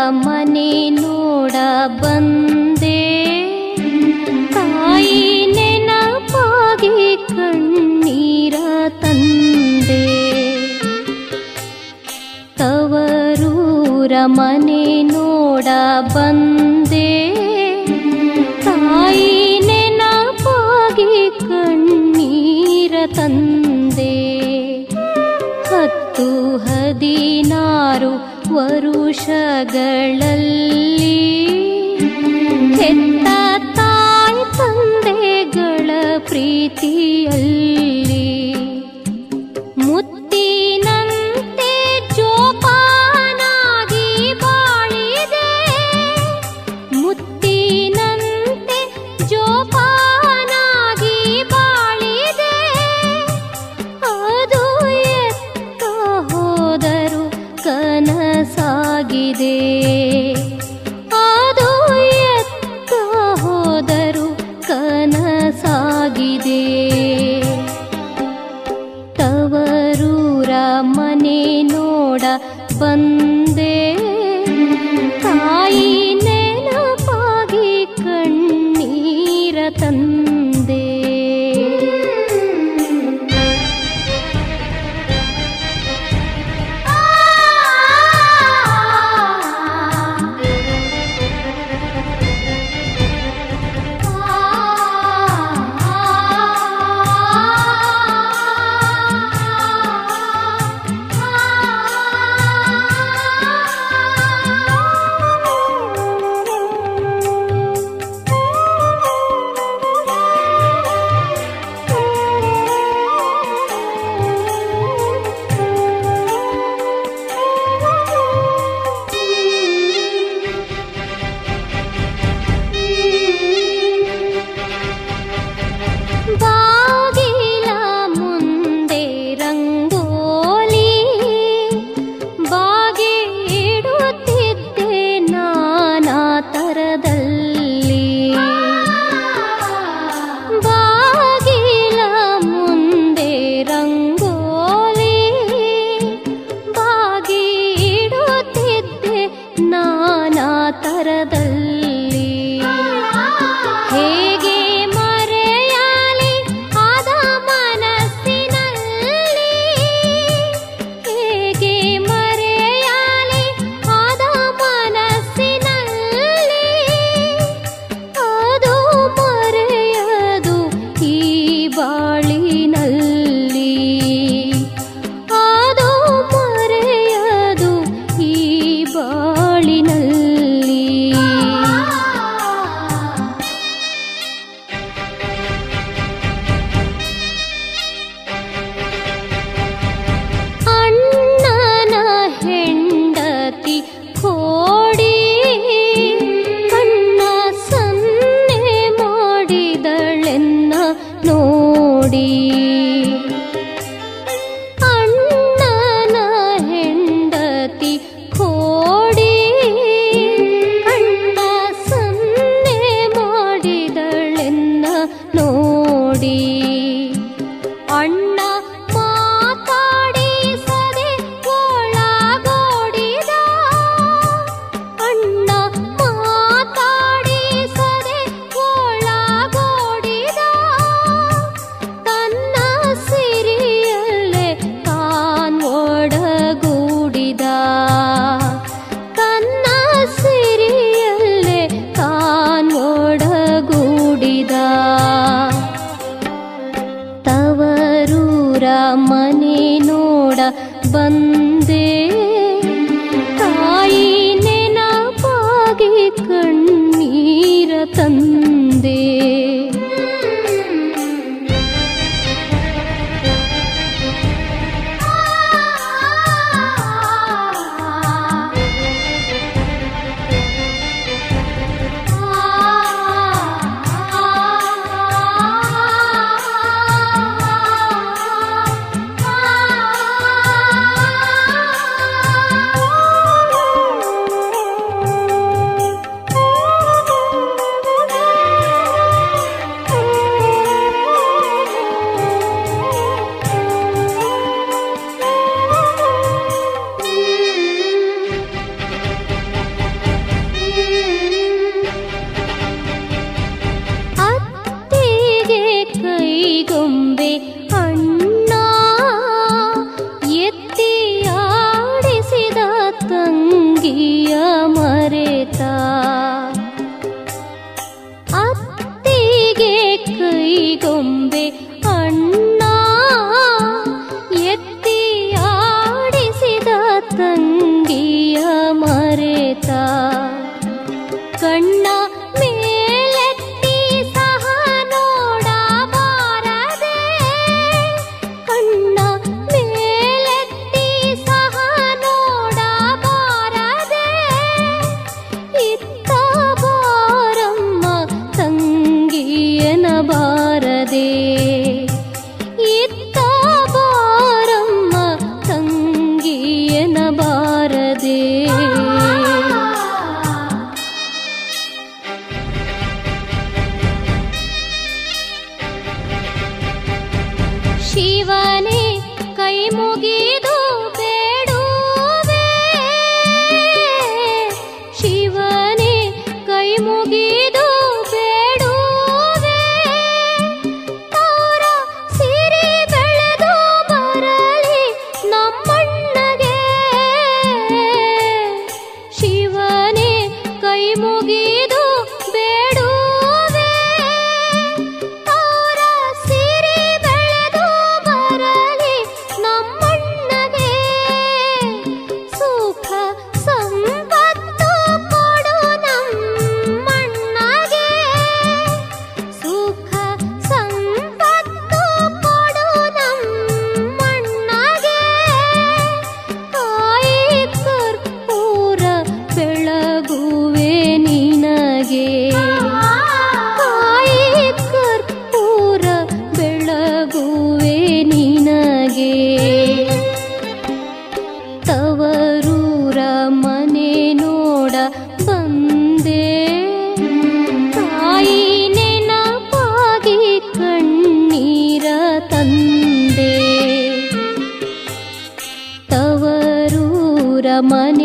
ಮನೆ ನೋಡ ಬಂದೆ ತಾಯಿ ನೆನಪಾಗಿ ಕಣ್ಣೀರ ತಂದೆ ತವರೂರ ಮನೆ ನೋಡ ಬಂದೆ ತಾಯಿ ನೆನಪಾಗಿ ಕಣ್ಣೀರ ತಂದೆ ಹತ್ತು ಹದಿನಾರು ವರುಷಗಳಲ್ಲಿ ಹೆತ್ತ ತಾಯಿ ತಂದೆಗಳ ಪ್ರೀತಿಯಲ್ಲಿ ಮುತ್ತಿನಂತೆ ಜೋಪಾನಾಗಿ ಬಾಳಿದೆ ಮುತ್ತಿನಂತೆ ಜೋಪಾನಾಗಿ ಬಾಳಿದೆ ಅದು ಎತ್ತ ಹೋದರು ಕನಸಾಗಿದೆ ಅದು ಎತ್ತ ಹೋದರು ಕನಸಾಗಿದೆ ತವರೂರ ಮನೆ ನೋಡ ಬಂದೆ ತಾಯಿ ನೆನಪಾಗಿ ಕಣ್ಣೀರ ತಂದೆ ಬಾಗಿಲ ಮುಂದೆ ರಂಗೋಲಿ ಬಾಗಿ ಇಡುತ್ತಿದ್ದೆ ನಾನಾ ತರದಲ್ಲಿ ಬಾಗಿಲ ಮುಂದೆ ರಂಗೋಲಿ ಬಾಗಿ ಇಡುತ್ತಿದ್ದೆ ನಾನಾ ತರದಲ್ಲಿ ಹೇಗೆ ಮರೆಯಲಿ ಆದ ಮನಸ್ಸಿನಲ್ಲಿ ಹೇಗೆ ಮರೆಯಲಿ ಆದ ಮನಸ್ಸಿನಲ್ಲಿ ಅದು ಮರೆಯದು ಈ ಬಾಳಿನಲ್ಲಿ ಅದು ಮರೆಯದು ಈ ಬಾಳಿನಲ್ಲಿ ಅಣ್ಣನ ಹೆಂಡತಿ ಕೋಡಿ ಕಣ್ಣ ಸನ್ನೆ ಮಾಡಿದಳೆನ್ನ ನೋಡಿ ಅಣ್ಣನ ಹೆಂಡತಿ ಕೋಡಿ ಕಣ್ಣ ಸನ್ನೆ ಮಾಡಿದಳೆನ್ನ ನೋಡಿ ಅಣ್ಣ ಮಾತಾಡಿಸದೆ ಒಳಗೋಡಿದ ಅಣ್ಣ ಮಾತಾಡಿಸದೆ ಒಳಗೋಡಿದ ತನ್ನ ಸಿರಿಯಲ್ಲೇ ತಾನ್ ಒಡಗೂಡಿದ ತನ್ನ ಸಿರಿಯಲ್ಲೇ ತಾನ್ ಒಡಗೂಡಿದ ತವರೂರ ಮನೆ ನೋಡ ಬಂದೆ ತಾಯಿ ನೆನಪಾಗಿ ಕಣ್ಣೀರ ತಂದೆ ಆ ಮುಗಿದು ಬೇಡುವೆ ಶಿವನೇ ಕೈ ಮುಗಿದು ಬೇಡುವೆ ತಾರ ಸಿರಿ ಬೆಳೆದು ಬರಲಿ ನಮ್ಮಣ್ಣಗೆ ಶಿವನೇ ಕೈ ಮುಗಿದು ಬೇಡುವೆ ತಾರ ಸಿರಿ ಬೆಳೆದು ಬರಲಿ ನಮ್ಮಣ್ಣಗೆ ಸುಖ ಸಂಪತ್ತು ಕೊಡು ನಮ್ಮಣ್ಣಗೆ ಸುಖ ಸಂಪತ್ತು ಕೊಡು ನಮ್ಮಣ್ಣಗೆ ಕಾಯಿ ಕರ್ಪೂರ ಬೆಳಗುವೆ ನಿನಗೆ ಕಾಯಿ ಕರ್ಪೂರ ಬೆಳಗುವೆ ನಿನಗೆ ತವರೂರ ಮನೆ ನೋಡ ಬಂದೆ ತಾಯಿ ನೆನಪಾಗಿ ಕಣ್ಣೀರ ತಂದೆ ತವರೂರ ಮನೆ